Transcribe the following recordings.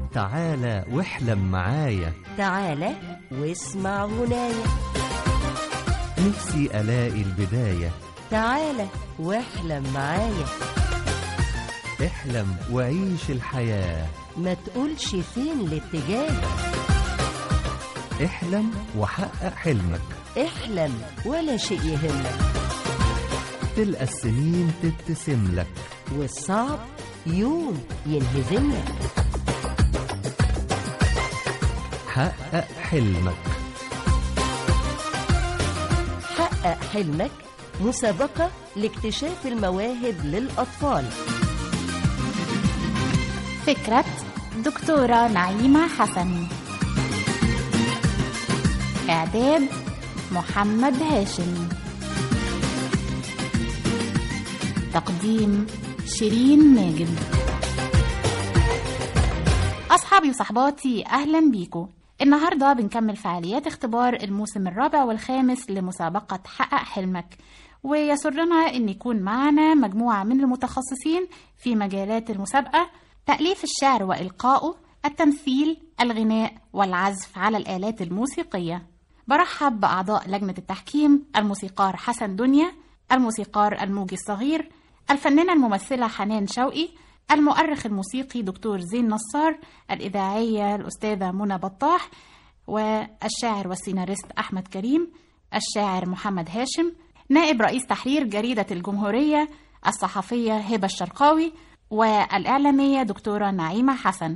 تعالى واحلم معايا تعالى واسمع غناية نفسي ألاقي البداية تعالى واحلم معايا احلم وعيش الحياة ما تقولش فين الاتجاه احلم وحقق حلمك احلم ولا شيء يهمك تلقى السنين تبتسم لك والصعب يوم ينهزمك حقق حلمك حقق حلمك مسابقة لاكتشاف المواهب للأطفال فكرة دكتورة نعيمة حسن إعداد محمد هاشم تقديم شيرين ماجد أصحابي وصحباتي أهلا بيكم النهاردة بنكمل فعاليات اختبار الموسم الرابع والخامس لمسابقة حقق حلمك ويسرنا أن يكون معنا مجموعة من المتخصصين في مجالات المسابقة تأليف الشعر وإلقائه التمثيل الغناء والعزف على الآلات الموسيقية برحب بأعضاء لجنة التحكيم الموسيقار حسن دنيا الموسيقار الموجي الصغير الفنانة الممثلة حنان شوقي المؤرخ الموسيقي دكتور زين نصار الإذاعية الأستاذة منى بطاح والشاعر والسيناريست أحمد كريم الشاعر محمد هاشم نائب رئيس تحرير جريدة الجمهورية الصحفية هبة الشرقاوي والإعلامية دكتورة نعيمة حسن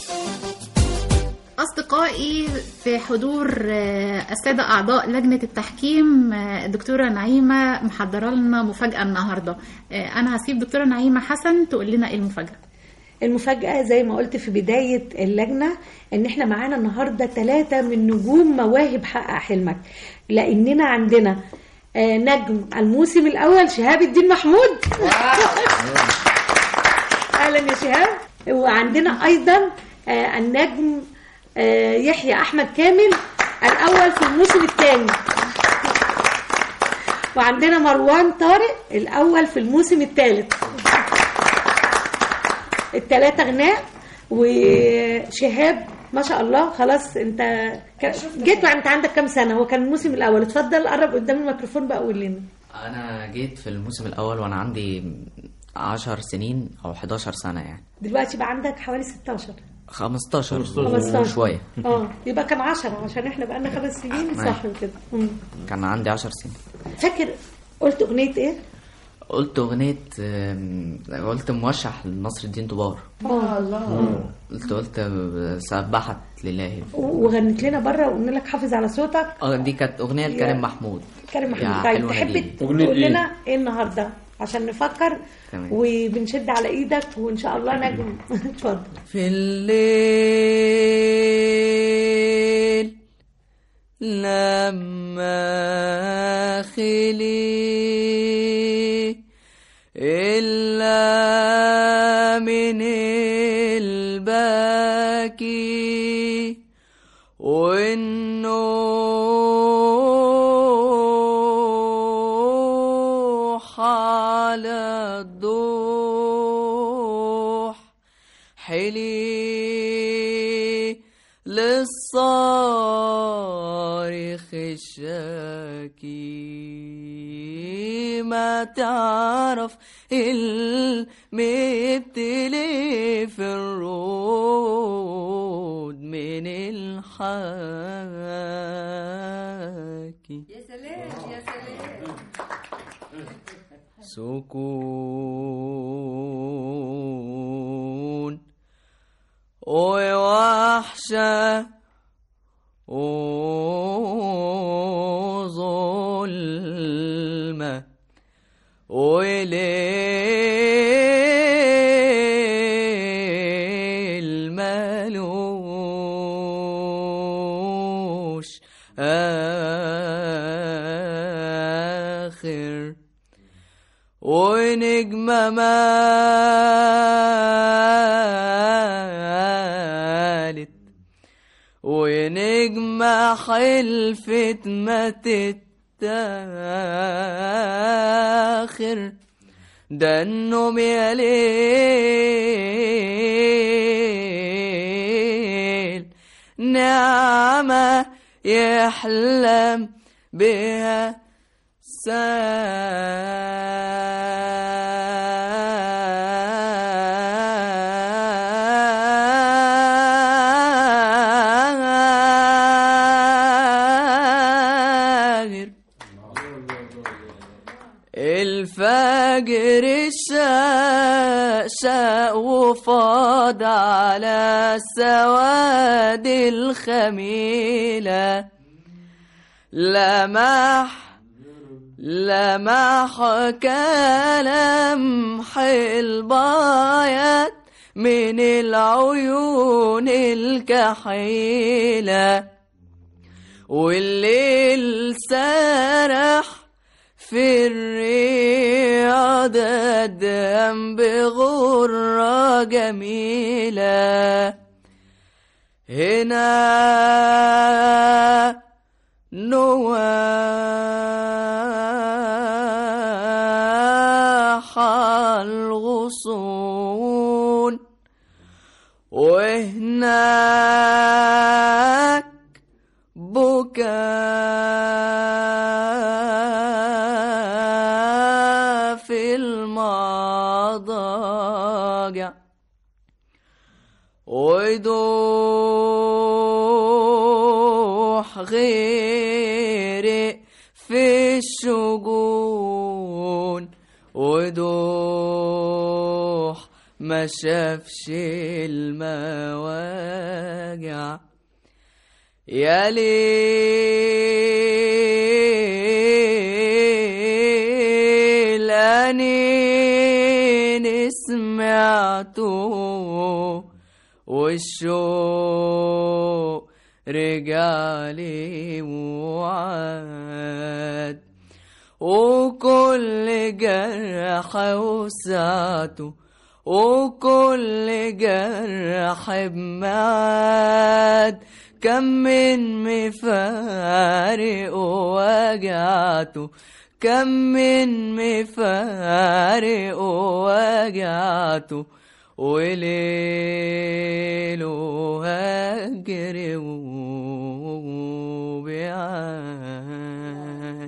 أصدقائي في حضور السادة أعضاء لجنة التحكيم الدكتورة نعيمة محضرة لنا مفاجأة النهاردة أنا هسيب دكتورة نعيمة حسن تقول لنا إيه المفاجأة المفاجأة زي ما قلت في بداية اللجنة ان احنا معانا النهاردة ثلاثة من نجوم مواهب حقق حلمك لاننا عندنا آه، نجم الموسم الاول شهاب الدين محمود اهلا يا شهاب وعندنا ايضا آه، النجم آه، يحيى احمد كامل الاول في الموسم الثاني وعندنا مروان طارق الاول في الموسم الثالث الثلاثه غناء وشهاب ما شاء الله خلاص انت ك- جيت وانت عندك كام سنه هو كان الموسم الاول اتفضل قرب قدام الميكروفون بقى قول لنا انا جيت في الموسم الاول وانا عندي عشر سنين او 11 سنه يعني دلوقتي بقى عندك حوالي 16 15 15 شويه اه يبقى كان 10 عشان احنا بقى لنا خمس سنين ماشي. صح كده مم. كان عندي 10 سنين فاكر قلت اغنيه ايه؟ قلت اغنيه آم، قلت موشح لنصر الدين طبار اه الله قلت قلت سبحت لله وغنت لنا بره وقلنا لك حافظ على صوتك اه دي كانت اغنيه لكريم محمود كريم يا محمود طيب حلوة تحب نادين. تقول لنا ايه النهارده عشان نفكر تمام. وبنشد على ايدك وان شاء الله نجم اتفضل في الليل لما خلي إلا من الباكي والنوح على الضوح حلي للصارخ الشاكي ما تعرف المبتلي في الرود من الحاكي يا سلام يا سلام سكون ووحشة وظلمة وليل ملوش آخر ونجمة مالت ونجمة حلفت ما تتاخر ده النوم يا يحلم بها ساهر الفجر الشاشة وفاض على السواد الخميلة لمح لمح كلمح البياض من العيون الكحيلة والليل سرح في الرياض الدم بغرة جميلة هنا نواح الغصون وهناك بكاء في المضاجع ويدوح غيري في الشجون ودوح ما شافش المواجع يا ليل أنين سمعته والشوق رجع لي وعاد وكل جرح وسعته وكل جرح بمعاد كم من مفارق وجعته كم من مفارق وجعته وليل هجر وبيعاد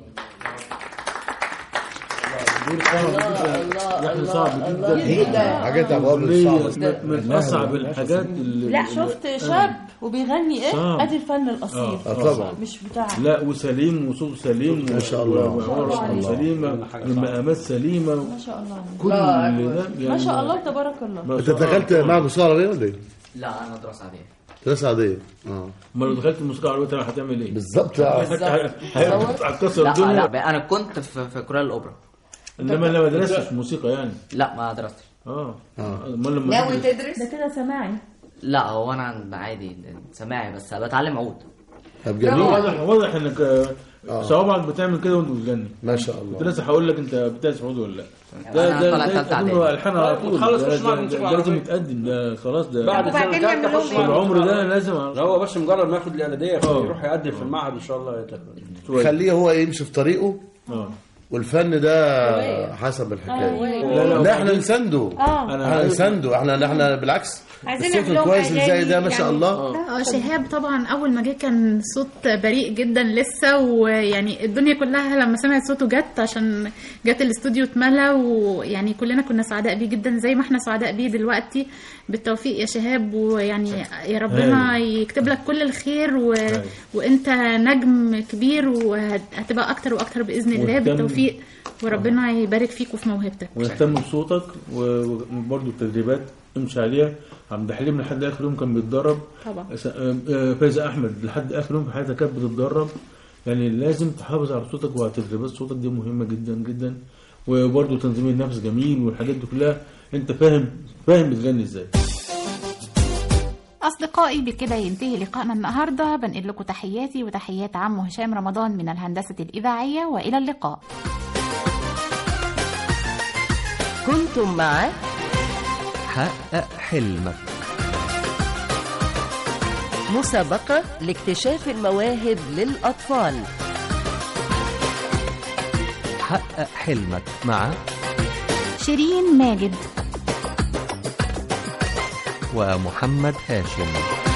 يعني صعب جدا حاجات ابواب أغنية صعبه من من اصعب الحاجات اللي لا شفت شاب وبيغني ايه صعب. ادي الفن الاصيل آه، طبعا مش بتاع لا وسليم وصوت سليم ما شاء الله. وعورة سليمة المقامات سليمة ما شاء الله كل ده يعني ما شاء الله تبارك الله ما انت شاء الله. دخلت معهد موسيقى عربيه ولا ايه؟ لا انا دراسه عاديه دراسه عاديه اه ما لو دخلت الموسيقى العربية ترى هتعمل ايه؟ بالظبط آه. هتكسر لا الدنيا لا انا كنت في في كورال الاوبرا انما انا ما درستش موسيقى يعني لا ما درستش اه آه. امال لما تدرس- تدرس ده كده سماعي لا هو انا عند- عادي سماعي بس بتعلم عود طب جميل واضح واضح انك آه، صوابعك بتعمل كده وانت بتغني ما شاء كنت الله لسه هقول لك انت بتعزف عود ولا لا أنا طالع تالتة أظن إعدادي. الحان على طول خلص ده- مش معاك ده- موسيقى ده لازم عربية. يتقدم ده خلاص ده بعد السنه وبعدين الثالثه يعملوا خش إيه؟ مع العمر ده الموسيقى. لازم ده هو بس مجرد ما ياخد الاعداديه يروح يقدم في المعهد ان شاء الله يتقبل شوية. خليه هو يمشي في طريقه اه والفن ده حسب الحكايه لا لا لا احنا نسنده اه احنا انا نسنده احنا احنا بالعكس عايزين الصوت نعمل لهم الكويس اللي زي ده ما أغاني شاء يعني- الله اه شهاب طبعا اول ما جه كان صوت بريء جدا لسه ويعني الدنيا كلها لما سمعت صوته جت عشان جت الاستوديو اتملى ويعني كلنا كنا سعداء بيه جدا زي ما احنا سعداء بيه دلوقتي بالتوفيق يا شهاب ويعني يا ربنا يكتب لك كل الخير و... وانت نجم كبير وهتبقى اكتر واكتر باذن الله واهتم- بالتوفيق وربنا يبارك فيك وفي موهبتك ونهتم بصوتك و- وبرضه التدريبات امشي عليها عبد الحليم لحد اخر يوم كان بيتدرب طبعا س- آه، آه، فايزة احمد لحد اخر يوم في حياتها كانت بتتدرب يعني لازم تحافظ على صوتك وعلى تدريبات صوتك دي مهمه جدا جدا وبرضه تنظيم النفس جميل والحاجات دي كلها انت فاهم فاهم بتغني ازاي أصدقائي بكده ينتهي لقائنا النهاردة بنقل لكم تحياتي وتحيات عمو هشام رمضان من الهندسة الإذاعية وإلى اللقاء كنتم مع حقق حلمك مسابقة لاكتشاف المواهب للأطفال حقق حلمك مع شيرين ماجد ومحمد هاشم